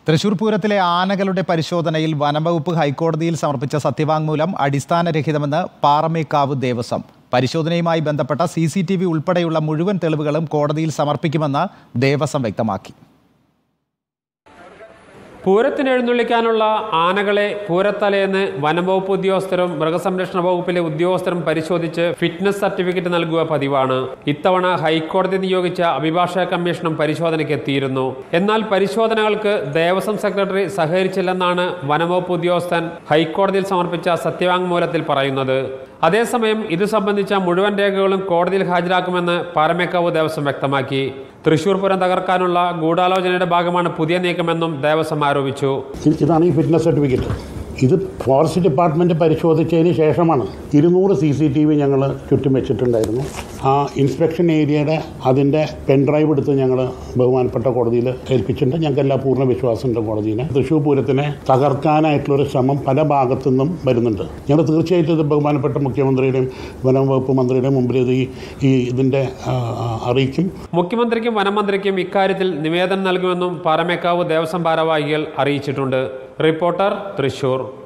തൃശൂർ പൂരത്തിലെ ആനകളുടെ പരിശോധനയിൽ വനംവകുപ്പ് ഹൈക്കോടതിയിൽ സമർപ്പിച്ച സത്യവാങ്മൂലം അടിസ്ഥാനരഹിതമെന്ന് പാറമേക്കാവ് ദേവസ്വം പരിശോധനയുമായി ബന്ധപ്പെട്ട സി സി ടി വി ഉൾപ്പെടെയുള്ള മുഴുവൻ തെളിവുകളും കോടതിയിൽ സമർപ്പിക്കുമെന്ന് ദേവസ്വം വ്യക്തമാക്കി പൂരത്തിന് എഴുന്നള്ളിക്കാനുള്ള ആനകളെ പൂരത്തലേന്ന് വനംവകുപ്പ് ഉദ്യോഗസ്ഥരും മൃഗസംരക്ഷണ വകുപ്പിലെ ഉദ്യോഗസ്ഥരും പരിശോധിച്ച് ഫിറ്റ്നസ് സർട്ടിഫിക്കറ്റ് നൽകുക പതിവാണ് ഇത്തവണ ഹൈക്കോടതി നിയോഗിച്ച അഭിഭാഷക കമ്മീഷനും പരിശോധനയ്ക്ക് എത്തിയിരുന്നു എന്നാൽ പരിശോധനകൾക്ക് ദേവസ്വം സെക്രട്ടറി സഹകരിച്ചില്ലെന്നാണ് വനംവകുപ്പ് ഉദ്യോഗസ്ഥൻ ഹൈക്കോടതിയിൽ സമർപ്പിച്ച സത്യവാങ്മൂലത്തിൽ പറയുന്നത് അതേസമയം ഇത് സംബന്ധിച്ച മുഴുവൻ രേഖകളും കോടതിയിൽ ഹാജരാക്കുമെന്ന് പാറമേക്കാവ് ദേവസ്വം വ്യക്തമാക്കി തൃശൂർ പൂരം തകർക്കാനുള്ള ഗൂഢാലോചനയുടെ ഭാഗമാണ് പുതിയ നീക്കമെന്നും ദേവസ്വം ആരോപിച്ചു ഇത് ഇതാണ് ഈ ഫിറ്റ്നസ് സർട്ടിഫിക്കറ്റ് ഇത് ഫോറസ്റ്റ് ഡിപ്പാർട്ട്മെൻറ്റ് പരിശോധിച്ചതിന് ശേഷമാണ് ഇരുന്നൂറ് സി സി ടി വി ഞങ്ങൾ ചുറ്റും വെച്ചിട്ടുണ്ടായിരുന്നു ആ ഇൻസ്പെക്ഷൻ ഏരിയയുടെ അതിൻ്റെ പെൻഡ്രൈവ് എടുത്ത് ഞങ്ങൾ ബഹുമാനപ്പെട്ട കോടതിയിൽ ഏൽപ്പിച്ചിട്ടുണ്ട് ഞങ്ങൾക്ക് എല്ലാ പൂർണ്ണ വിശ്വാസമുണ്ട് കോടതിയിൽ തൃശ്ശൂർ പൂരത്തിനെ തകർക്കാനായിട്ടുള്ളൊരു ശ്രമം പല ഭാഗത്തു നിന്നും വരുന്നുണ്ട് ഞങ്ങൾ തീർച്ചയായിട്ടും ഇത് ബഹുമാനപ്പെട്ട മുഖ്യമന്ത്രിയുടെയും വനം വകുപ്പ് മന്ത്രിയുടെയും മുമ്പിൽ ഇത് ഈ ഈ ഇതിൻ്റെ ആ, ആ, അറിയിക്കും മുഖ്യമന്ത്രിക്കും വനമന്ത്രിക്കും ഇക്കാര്യത്തിൽ നിവേദനം നൽകുമെന്നും പാറമേക്കാവ് ദേവസ്വം ഭാരവാഹികൾ അറിയിച്ചിട്ടുണ്ട് റിപ്പോർട്ടർ തൃശൂർ